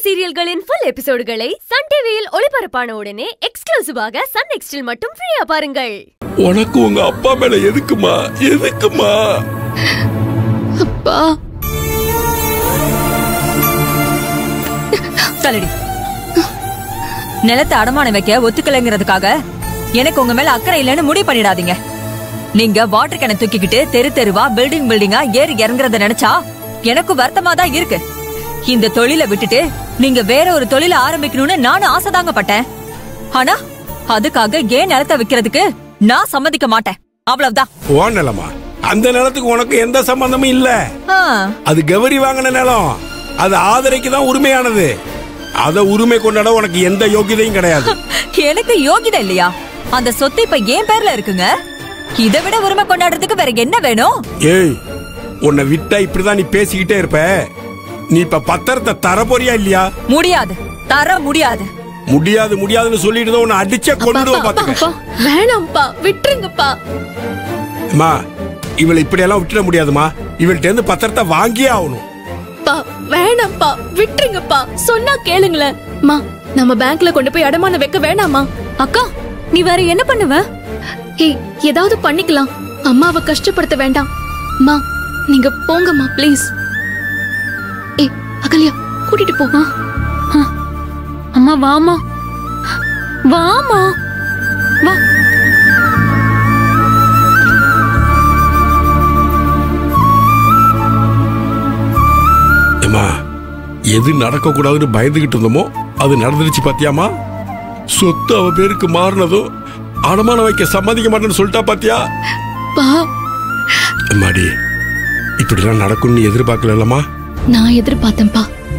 சீரியல்களின் full எபிசோடுகளை Sun டிவியில் ஒளிபரப்பான உடனே எக்ஸ்க்ளூசிவாக சன் நெக்ஸ்டில் மட்டும் ஃப்ரீயா பாருங்கள் உனக்கு உங்க அப்பா மேல எதுக்குமா எதுக்குமா அப்பா தலடி நிலத்தை அடமானம் வைக்க ஒத்துக்கலைங்கிறதுக்காக எனக்கு உங்க மேல அக்கறை இல்லைன்னு முடிவு பண்ணிடாதீங்க நீங்க வாட்டர் கேனை தூக்கிக்கிட்டு தெரு தெருவா பில்டிங் பில்டிங்கா ஏறி இறங்குறத நினைச்சா எனக்கு வருத்தமா தான் இருக்கு இந்த தொழிலை விட்டுட்டு நீங்க வேற ஒரு தொழிலை ஆரம்பிக்கணும்னு நானும் ஆசைதாங்க பட்டேன் ஆனா அதுக்காக ஏன் நிலத்தை விக்கிறதுக்கு நான் சம்மதிக்க மாட்டேன் அவ்வளவுதான் ஓ நிலமா அந்த நிலத்துக்கு உனக்கு எந்த சம்பந்தமும் இல்ல ஆ, அது கௌரி வாங்கின நிலம் அது ஆதரைக்கு தான் உரிமையானது அத உரிமை கொண்டாட உனக்கு எந்த யோகியதையும் கிடையாது எனக்கு யோகிதை இல்லையா அந்த சொத்து இப்ப என் பேர்ல இருக்குங்க இதை விட உரிமை கொண்டாடுறதுக்கு வேற என்ன வேணும் ஏய் உன்னை விட்டா இப்படிதான் நீ பேசிக்கிட்டே இருப்ப நீ இப்ப பத்திரத்தை தர போறியா இல்லையா முடியாது தர முடியாது முடியாது முடியாதுன்னு சொல்லிட்டு தான் உன்னை அடிச்சே கொண்டுடுவோம் பாத்துக்க அப்பா வேணாம்ப்பா விட்டுருங்கப்பா அம்மா இவளை இப்படியெல்லாம் விட்டுட முடியாதுமா இவள்கிட்ட இருந்து பத்திரத்தை வாங்கியே ஆகணும் அப்பா வேணாம்ப்பா விட்டுருங்கப்பா சொன்னா கேளுங்களேன் மா நம்ம பேங்க்ல கொண்டு போய் அடமானம் வைக்க வேணாமா அக்கா நீ வேற என்ன பண்ணுவ ஏய் ஏதாவது பண்ணிக்கலாம் அம்மாவை கஷ்டப்படுத்த வேண்டாம் மா நீங்க போங்கம்மா ப்ளீஸ் ஏய் அகல்யா கூட்டிட்டு போமா அம்மா வாமா வாமா வா ஏம்மா எது நடக்க கூடாதுன்னு பயந்துகிட்டு இருந்தோமோ அது நடந்துருச்சு பாத்தியாமா சொத்து அவ பேருக்கு மாறினதும் அடமானம் வைக்க சம்மதிக்க மாட்டேன்னு சொல்லிட்டா பாத்தியா பா அம்மாடி இப்படிலாம் நடக்கும்னு எதிர்பார்க்கலல்லம்மா நான் எதிர்பார்த்தேன்ப்பா